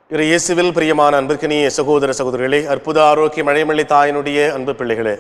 இரு இயேசுவில் பிரியமான அன்பிற்கினிய சகோதர சகோதரிகளே அற்புத ஆரோக்கிய மழைமலை தாயினுடைய அன்பு பிள்ளைகளே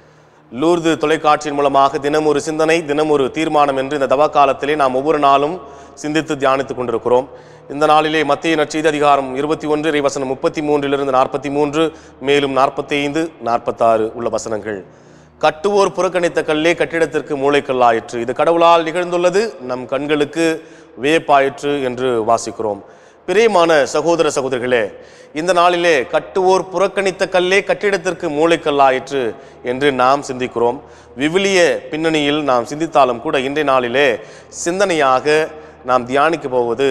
லூர்து தொலைக்காட்சியின் மூலமாக தினம் ஒரு சிந்தனை தினம் ஒரு தீர்மானம் என்று இந்த தவ காலத்திலே நாம் ஒவ்வொரு நாளும் சிந்தித்து தியானித்துக் கொண்டிருக்கிறோம் இந்த நாளிலே மத்திய நற்செய்தி அதிகாரம் இருபத்தி ஒன்று இறைவசனம் முப்பத்தி மூன்றிலிருந்து நாற்பத்தி மூன்று மேலும் நாற்பத்தி ஐந்து நாற்பத்தாறு உள்ள வசனங்கள் கட்டுவோர் புறக்கணித்த கல்லே கட்டிடத்திற்கு மூளைக்கல்லாயிற்று இது கடவுளால் நிகழ்ந்துள்ளது நம் கண்களுக்கு வியப்பாயிற்று என்று வாசிக்கிறோம் பிரியமான சகோதர சகோதரிகளே இந்த நாளிலே கட்டுவோர் புறக்கணித்த கல்லே கட்டிடத்திற்கு மூளைக்கல்லாயிற்று என்று நாம் சிந்திக்கிறோம் விவிலிய பின்னணியில் நாம் சிந்தித்தாலும் கூட இன்றைய நாளிலே சிந்தனையாக நாம் தியானிக்க போவது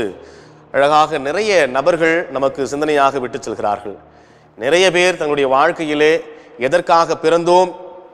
அழகாக நிறைய நபர்கள் நமக்கு சிந்தனையாக விட்டு செல்கிறார்கள் நிறைய பேர் தங்களுடைய வாழ்க்கையிலே எதற்காக பிறந்தோம்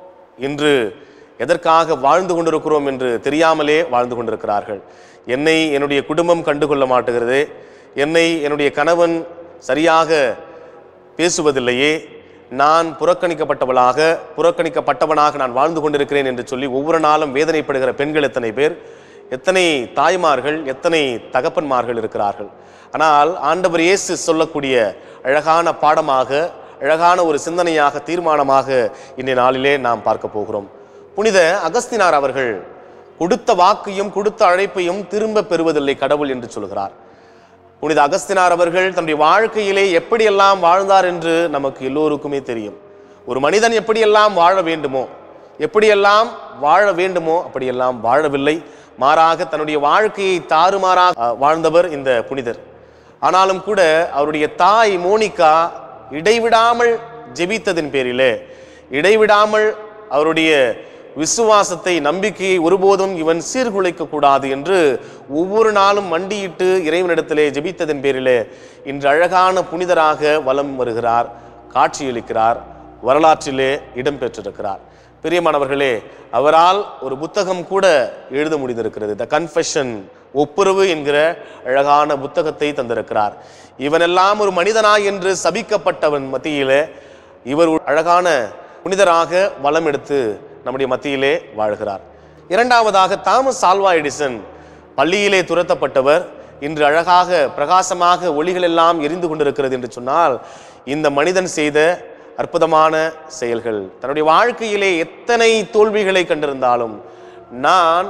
இன்று எதற்காக வாழ்ந்து கொண்டிருக்கிறோம் என்று தெரியாமலே வாழ்ந்து கொண்டிருக்கிறார்கள் என்னை என்னுடைய குடும்பம் கண்டுகொள்ள மாட்டுகிறது என்னை என்னுடைய கணவன் சரியாக பேசுவதில்லையே நான் புறக்கணிக்கப்பட்டவளாக புறக்கணிக்கப்பட்டவனாக நான் வாழ்ந்து கொண்டிருக்கிறேன் என்று சொல்லி ஒவ்வொரு நாளும் வேதனைப்படுகிற பெண்கள் எத்தனை பேர் எத்தனை தாய்மார்கள் எத்தனை தகப்பன்மார்கள் இருக்கிறார்கள் ஆனால் ஆண்டவர் இயேசு சொல்லக்கூடிய அழகான பாடமாக அழகான ஒரு சிந்தனையாக தீர்மானமாக இன்றைய நாளிலே நாம் பார்க்க போகிறோம் புனித அகஸ்தினார் அவர்கள் கொடுத்த வாக்கையும் கொடுத்த அழைப்பையும் திரும்ப பெறுவதில்லை கடவுள் என்று சொல்கிறார் புனித அகஸ்தினார் அவர்கள் தன்னுடைய வாழ்க்கையிலே எப்படியெல்லாம் வாழ்ந்தார் என்று நமக்கு எல்லோருக்குமே தெரியும் ஒரு மனிதன் எப்படியெல்லாம் வாழ வேண்டுமோ எப்படியெல்லாம் வாழ வேண்டுமோ அப்படியெல்லாம் வாழவில்லை மாறாக தன்னுடைய வாழ்க்கையை தாறுமாறாக அஹ், வாழ்ந்தவர் இந்த புனிதர் ஆனாலும் கூட அவருடைய தாய் மோனிகா இடைவிடாமல் ஜெபித்ததின் பேரிலே இடைவிடாமல் அவருடைய விசுவாசத்தை நம்பிக்கையை ஒருபோதும் இவன் சீர்குலைக்க கூடாது என்று ஒவ்வொரு நாளும் மண்டியிட்டு இறைவனிடத்திலே ஜெபித்ததன் பேரிலே இன்று அழகான புனிதராக வலம் வருகிறார் காட்சியளிக்கிறார் வரலாற்றிலே இடம்பெற்றிருக்கிறார் பிரியமானவர்களே அவரால் ஒரு புத்தகம் கூட எழுத முடிந்திருக்கிறது த கன்ஃபெஷன் ஒப்புரவு என்கிற அழகான புத்தகத்தை தந்திருக்கிறார் இவனெல்லாம் ஒரு மனிதனா என்று சபிக்கப்பட்டவன் மத்தியிலே இவர் ஒரு அழகான புனிதராக வலம் எடுத்து நம்முடைய மத்தியிலே வாழ்கிறார் இரண்டாவதாக தாமஸ் ஆல்வா எடிசன் பள்ளியிலே துரத்தப்பட்டவர் இன்று அழகாக பிரகாசமாக ஒளிகள் எல்லாம் எரிந்து கொண்டிருக்கிறது என்று சொன்னால் இந்த மனிதன் செய்த அற்புதமான செயல்கள் தன்னுடைய வாழ்க்கையிலே எத்தனை தோல்விகளை கண்டிருந்தாலும் நான்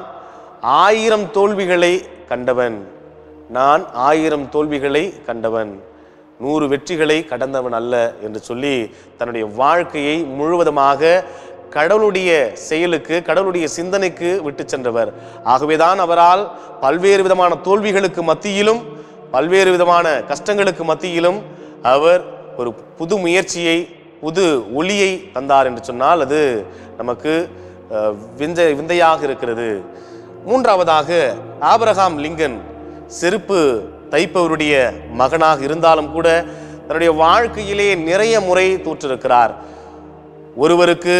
ஆயிரம் தோல்விகளை கண்டவன் நான் ஆயிரம் தோல்விகளை கண்டவன் நூறு வெற்றிகளை கடந்தவன் அல்ல என்று சொல்லி தன்னுடைய வாழ்க்கையை முழுவதுமாக கடவுளுடைய செயலுக்கு கடவுளுடைய சிந்தனைக்கு விட்டு சென்றவர் ஆகவேதான் அவரால் பல்வேறு விதமான தோல்விகளுக்கு மத்தியிலும் பல்வேறு விதமான கஷ்டங்களுக்கு மத்தியிலும் அவர் ஒரு புது முயற்சியை புது ஒளியை தந்தார் என்று சொன்னால் அது நமக்கு அஹ், விந்த விந்தையாக இருக்கிறது மூன்றாவதாக ஆபிரகாம் லிங்கன் செருப்பு தைப்பவருடைய மகனாக இருந்தாலும் கூட தன்னுடைய வாழ்க்கையிலே நிறைய முறை தோற்றிருக்கிறார் ஒருவருக்கு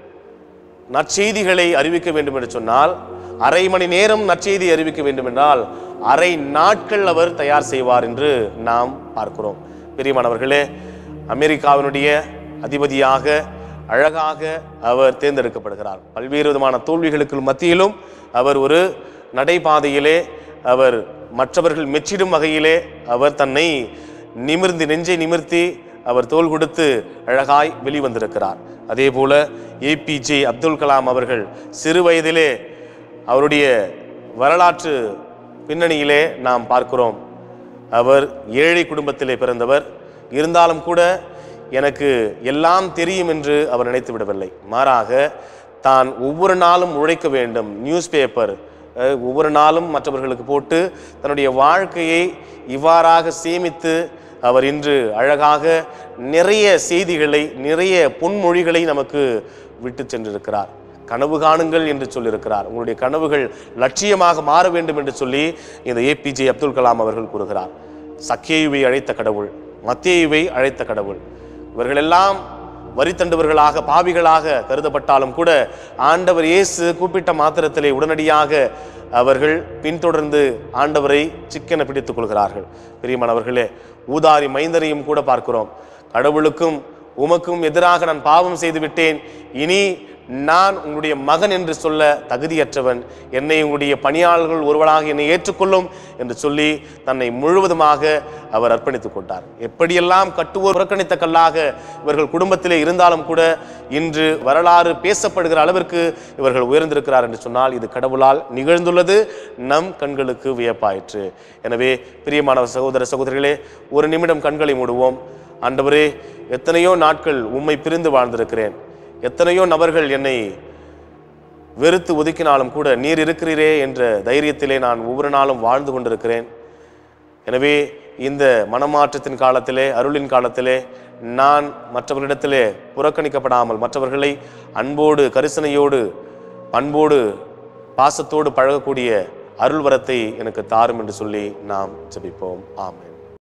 நற்செய்திகளை அறிவிக்க வேண்டும் என்று சொன்னால் அரை மணி நேரம் நற்செய்தி அறிவிக்க வேண்டும் என்றால் அரை நாட்கள் அவர் தயார் செய்வார் என்று நாம் பார்க்கிறோம் பிரியமானவர்களே அமெரிக்காவினுடைய அதிபதியாக அழகாக அவர் தேர்ந்தெடுக்கப்படுகிறார் பல்வேறு விதமான தோல்விகளுக்கு மத்தியிலும் அவர் ஒரு நடைபாதையிலே அவர் மற்றவர்கள் மெச்சிடும் வகையிலே அவர் தன்னை நிமிர்ந்து நெஞ்சை நிமிர்த்தி அவர் தோள் கொடுத்து அழகாய் வெளிவந்திருக்கிறார் அதே போல ஏபிஜே அப்துல் கலாம் அவர்கள் சிறு வயதிலே அவருடைய வரலாற்று பின்னணியிலே நாம் பார்க்கிறோம் அவர் ஏழை குடும்பத்திலே பிறந்தவர் இருந்தாலும் கூட எனக்கு எல்லாம் தெரியும் என்று அவர் நினைத்து விடவில்லை மாறாக தான் ஒவ்வொரு நாளும் உழைக்க வேண்டும் நியூஸ் பேப்பர் ஒவ்வொரு நாளும் மற்றவர்களுக்கு போட்டு தன்னுடைய வாழ்க்கையை இவ்வாறாக சேமித்து அவர் இன்று அழகாக நிறைய செய்திகளை நிறைய பொன்மொழிகளை நமக்கு விட்டு சென்றிருக்கிறார் கனவு காணுங்கள் என்று சொல்லியிருக்கிறார் உங்களுடைய கனவுகள் லட்சியமாக மாற வேண்டும் என்று சொல்லி இந்த ஏபிஜே அப்துல் கலாம் அவர்கள் கூறுகிறார் சக்கேயுவை அழைத்த கடவுள் மத்தேயுவை அழைத்த கடவுள் இவர்களெல்லாம் வரித்தண்டுவர்களாக பாவிகளாக கருதப்பட்டாலும் கூட ஆண்டவர் இயேசு கூப்பிட்ட மாத்திரத்திலே உடனடியாக அவர்கள் பின்தொடர்ந்து ஆண்டவரை சிக்கென பிடித்துக் கொள்கிறார்கள் பிரியமானவர்களே ஊதாரி மைந்தரையும் கூட பார்க்கிறோம் கடவுளுக்கும் உமக்கும் எதிராக நான் பாவம் செய்து விட்டேன் இனி நான் உங்களுடைய மகன் என்று சொல்ல தகுதியற்றவன் என்னை உங்களுடைய பணியாளர்கள் ஒருவனாக என்னை ஏற்றுக்கொள்ளும் என்று சொல்லி தன்னை முழுவதுமாக அவர் அர்ப்பணித்துக் கொண்டார் எப்படியெல்லாம் கட்டுவோர் புறக்கணித்த கல்லாக இவர்கள் குடும்பத்திலே இருந்தாலும் கூட இன்று வரலாறு பேசப்படுகிற அளவிற்கு இவர்கள் உயர்ந்திருக்கிறார் என்று சொன்னால் இது கடவுளால் நிகழ்ந்துள்ளது நம் கண்களுக்கு வியப்பாயிற்று எனவே பிரியமான சகோதர சகோதரிகளே ஒரு நிமிடம் கண்களை மூடுவோம் ஆண்டவரே எத்தனையோ நாட்கள் உம்மை பிரிந்து வாழ்ந்திருக்கிறேன் எத்தனையோ நபர்கள் என்னை வெறுத்து ஒதுக்கினாலும் கூட நீர் இருக்கிறீரே என்ற தைரியத்திலே நான் ஒவ்வொரு நாளும் வாழ்ந்து கொண்டிருக்கிறேன் எனவே இந்த மனமாற்றத்தின் காலத்திலே அருளின் காலத்திலே நான் மற்றவர்களிடத்திலே புறக்கணிக்கப்படாமல் மற்றவர்களை அன்போடு கரிசனையோடு அன்போடு பாசத்தோடு பழகக்கூடிய அருள் வரத்தை எனக்கு தாரும் என்று சொல்லி நாம் ஜெபிப்போம் ஆமென்